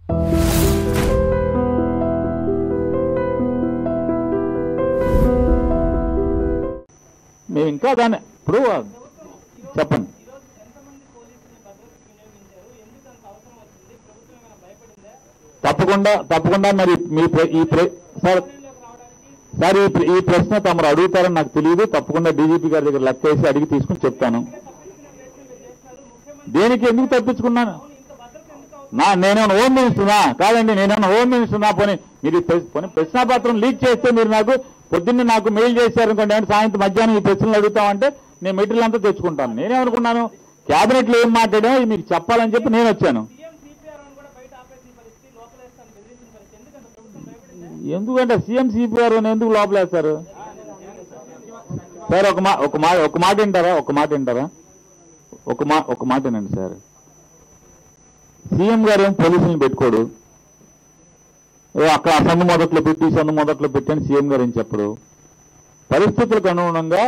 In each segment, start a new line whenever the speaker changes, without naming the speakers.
మేము ఇంకా దాన్ని ఇప్పుడు చెప్పండి తప్పకుండా తప్పకుండా మరి మీ ప్ర- ఈ ప్ర- సార్ సార్ ఈ ప్ర- ఈ ప్రశ్న తమరు అడుగుతారని నాకు తెలియదు తప్పకుండా డీజీపీ గారి దగ్గర లెక్క వేసి అడిగి తీసుకుని చెప్తాను దేనికి ఎందుకు తప్పించుకున్నాను నా నేనేమన్నా హోమ్ మినిస్టర్నా కాదండి నేనేమన్నా హోమ్ మినిస్టర్నా పోనీ మీరు ఈ ప్రశ్న- పోనీ ప్రశ్నాపత్రం లీక్ చేస్తే మీరు నాకు పొద్దున్నే నాకు మెయిల్ చేశారు అనుకోండి అంటే సాయంత్రం మధ్యాహ్నం ఈ ప్రశ్నలు అడుగుతామంటే నేను మెటీరియల్ అంతా తెచ్చుకుంటాను నేనేమనుకున్నాను క్యాబినెట్ లో ఏం మాట్లాడా మీకు చెప్పాలని చెప్పి నేను వచ్చాను ఎందుకంటే సీఎం సిపిఆర్ ఎందుకు లోపలేస్తారు సార్ ఒక మా ఒక మాట ఒక మాట వింటారా ఒక మాట వింటారా ఒక మా ఒక మాట వినండి సార్ సీఎం గారు ఏం పోలీసులను పెట్టుకోడు ఏ అక్కడ ఆ సందు మొదట్లో పెట్టి ఈ సందు మొదట్లో పెట్టి అని సీఎం గారు ఏం చెప్పడు పరిస్థితులకు అనుగుణంగా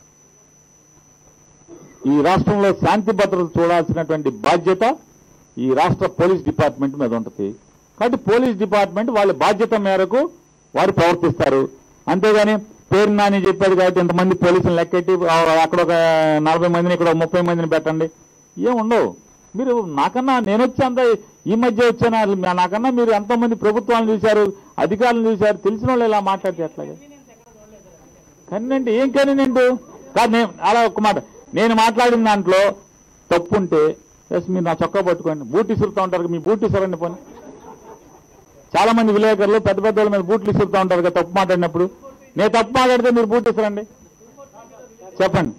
ఈ రాష్ట్రంలో శాంతి భద్రతలు చూడాల్సినటువంటి బాధ్యత ఈ రాష్ట్ర పోలీస్ డిపార్ట్మెంట్ మీద ఉంటుంది కాబట్టి పోలీస్ డిపార్ట్మెంట్ వాళ్ళ బాధ్యత మేరకు వారు ప్రవర్తిస్తారు అంతేగాని పేరు నాని చెప్పాడు కాబట్టి ఇంతమంది పోలీసులు లెక్కెట్టి ఆ, అక్కడ ఒక నలభై మందిని ఇక్కడ ఒక ముప్పై మందిని పెట్టండి ఏం ఉండవు మీరు నాకన్నా నేను వచ్చి అంత ఈ మధ్య వచ్చాను అసలు నా- నాకన్నా మీరు ఎంతమంది ప్రభుత్వాలను చూశారు అధికారులను చూశారు తెలిసిన వాళ్ళు ఇలా మాట్లాడితే ఎట్లాగా కన్వెంట్ ఏం కన్వెంట్ కాదు నేను అలా ఒక్క మాట నేను మాట్లాడిన దాంట్లో తప్పు ఉంటే ఎస్ మీరు నా చొక్కా పట్టుకోండి బూట్ ఇసురుతూ ఉంటారు కదా, మీ బూట్ ఇసరండి పోనీ చాలా మంది విలేకరులు పెద్ద పెద్ద వాళ్ళ మీద బూట్లు ఇసురుతూ ఉంటారు కదా తప్పు మాట్లాడినప్పుడు నేను తప్పు మాట్లాడితే మీరు బూట్ ఇసరండి చెప్పండి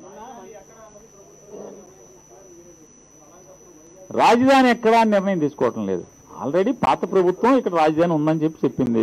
రాజధాని ఎక్కడా అని నిర్ణయం తీసుకోవటం లేదు ఆల్రెడీ పాత ప్రభుత్వం ఇక్కడ రాజధాని ఉందని చెప్పి చెప్పింది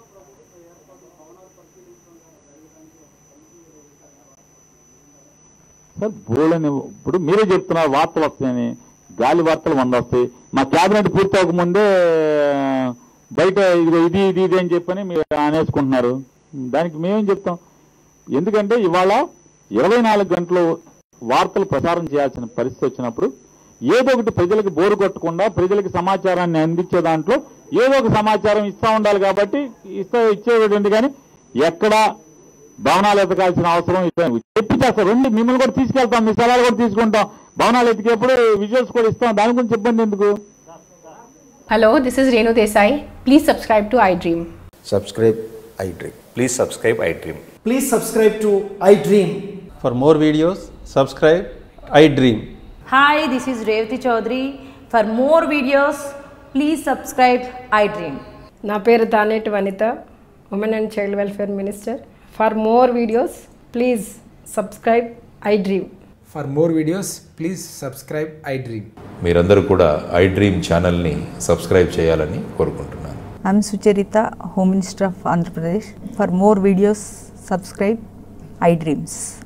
సార్ బోలని ఇప్పుడు మీరే చెప్తున్నారు వార్తలు వస్తాయని గాలి వార్తలు వంద వస్తాయి మా క్యాబినెట్ పూర్తి అవ్వకముందే బయట ఇదిగో ఇది ఇది ఇది అని చెప్పని మీరు అనేసుకుంటున్నారు దానికి మేమేం చెప్తాం ఎందుకంటే ఇవాళ ఇరవై నాలుగు గంటలు వార్తలు ప్రసారం చేయాల్సిన పరిస్థితి వచ్చినప్పుడు ఏదో ఒకటి ప్రజలకు బోరు కొట్టకుండా ప్రజలకు సమాచారాన్ని అందించే దాంట్లో ఏదో ఒక సమాచారం ఇస్తా ఉండాలి కాబట్టి ఇస్తా ఇచ్చేది కానీ ఎక్కడ భవనాలు ఎతకాల్సిన అవసరం లేదు. చెప్పి చేస్తారు రెండు మిమ్మల్ని కూడా తీసుకెళ్తాం మీ సలహాలు కూడా తీసుకుంటాం భవనాలు ఎతికేప్పుడు విజువల్స్ కూడా ఇస్తాం దాని గురించి ఇబ్బంది ఎందుకు
Hello, this is Renu Desai. Please subscribe to iDream.
subscribe iDream.
Please subscribe iDream.
Please subscribe to iDream.
For more videos, subscribe iDream.
Hi, this is Revati Chaudhary. For more videos, please subscribe iDream.
నా పేరు Taneti Vanitha women and child welfare minister for more videos please subscribe iDream
For more videos, please subscribe iDream.
మీరందరూ కూడా iDream ఛానల్ని subscribe చేయాలని కోరుకుంటున్నాను
I'm Sucharita, Home Minister of Andhra Pradesh. For more videos, subscribe iDreams.